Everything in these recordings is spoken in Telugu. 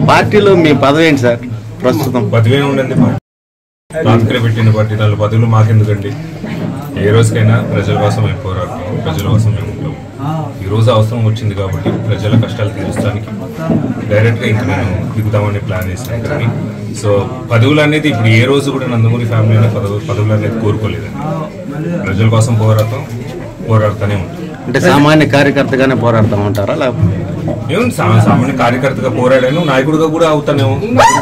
పార్టీలో మీ పదవి ఏంటి సార్ ప్రస్తుతం పదవి ఉండండి రాత్రి పెట్టిన పార్టీ నాలుగు పదవులు మాకెందుకండి ఏ రోజుకైనా ప్రజల కోసం మేము పోరాడతాం ప్రజల కోసం మేము ఉంటాం ఈ రోజు అవసరం వచ్చింది కాబట్టి ప్రజల కష్టాలు తీర్చడానికి డైరెక్ట్గా ఇంక నేను దిగుదామని ప్లాన్ చేశాను కానీ సో పదవులు అనేది ఇప్పుడు ఏ రోజు కూడా నందమూరి ఫ్యామిలీ పదవు పదవులు అనేది కోరుకోలేదండి ప్రజల కోసం పోరాడతాం పోరాడుతూనే ఉంటాం అంటే సామాన్య కార్యకర్తగానే పోరాడతాం ఉంటారా లేకపోతే ఏముంది సా- సామాన్య కార్యకర్తగా పోరాడాను నాయకుడిగా కూడా అవుతానేమో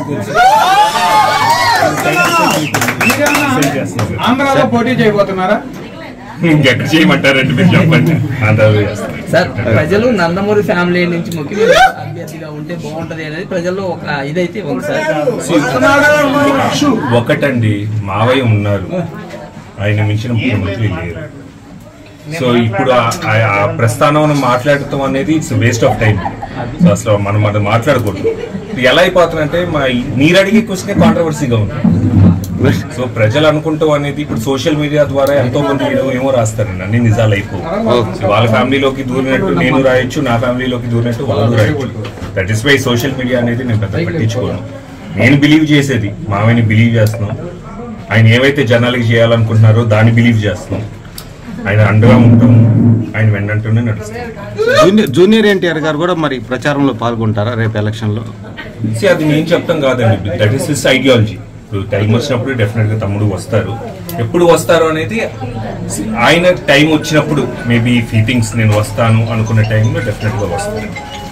ఆంధ్రాలో పోటీ చేయబోతున్నారా ఇంకెక్కడ చేయమంటారండి మీరు చెప్పండి ఆంధ్రాలో చేస్తాను సార్ ప్రజలు నందమూరి ఫ్యామిలీ నుంచి ముఖ్యమైన అభ్యర్థిగా ఉంటే బాగుంటది అనేది ప్రజల్లో ఒక ఇదైతే ఉంది సార్ ఒకటండి మావయ్య ఉన్నారు ఆయన మించిన ముఖ్యమంత్రి లేరు సో ఇప్పుడు ఆ- ఆ- ఆ ప్రస్థానం మాట్లాడటం అనేది it's waste of time so అసలు మనం అది మాట్లాడకూడదు ఇప్పుడు ఎలా అయిపోతుందంటే మా మీరు అడిగే క్వశ్చన్ కాంట్రవర్సీగా ఉంది సో ప్రజలు అనుకుంటాం అనేది ఇప్పుడు సోషల్ మీడియా ద్వారా ఎంతో మంది ఏదో ఏమో రాస్తారండి అన్ని నిజాలు అయిపో వాళ్ళ ఫ్యామిలీలోకి దూరినట్టు నేను రాయొచ్చు నా ఫ్యామిలీలోకి దూరినట్టు వాళ్ళు రాయొచ్చు that is why social media అనేది నేను పెద్ద పట్టించుకోను నేను బిలీవ్ చేసేది మామయ్యని బిలీవ్ చేస్తున్నాం ఆయన ఏవైతే జనాలకి చేయాలనుకుంటున్నారో దాన్ని బిలీవ్ చేస్తున్నాం ఆయన అండగా ఉంటాం ఆయన వెన్నంటూనే నడుస్తాం జూనియర్ జూనియర్ ఎన్టీఆర్ గారు కూడా మరి ప్రచారంలో పాల్గొంటారా రేపు ఎలక్షన్లో See, అది నేను చెప్తాం కాదండి దట్ ఈస్ హిస్ ఐడియాలజీ ఇప్పుడు టైం వచ్చినప్పుడు డెఫినెట్ గా తమ్ముడు వస్తారు ఎప్పుడు వస్తారు అనేది ఆయన టైం వచ్చినప్పుడు మేబీ ఫీటింగ్స్ నేను వస్తాను అనుకున్న టైంలో డెఫినెట్ గా వస్తారు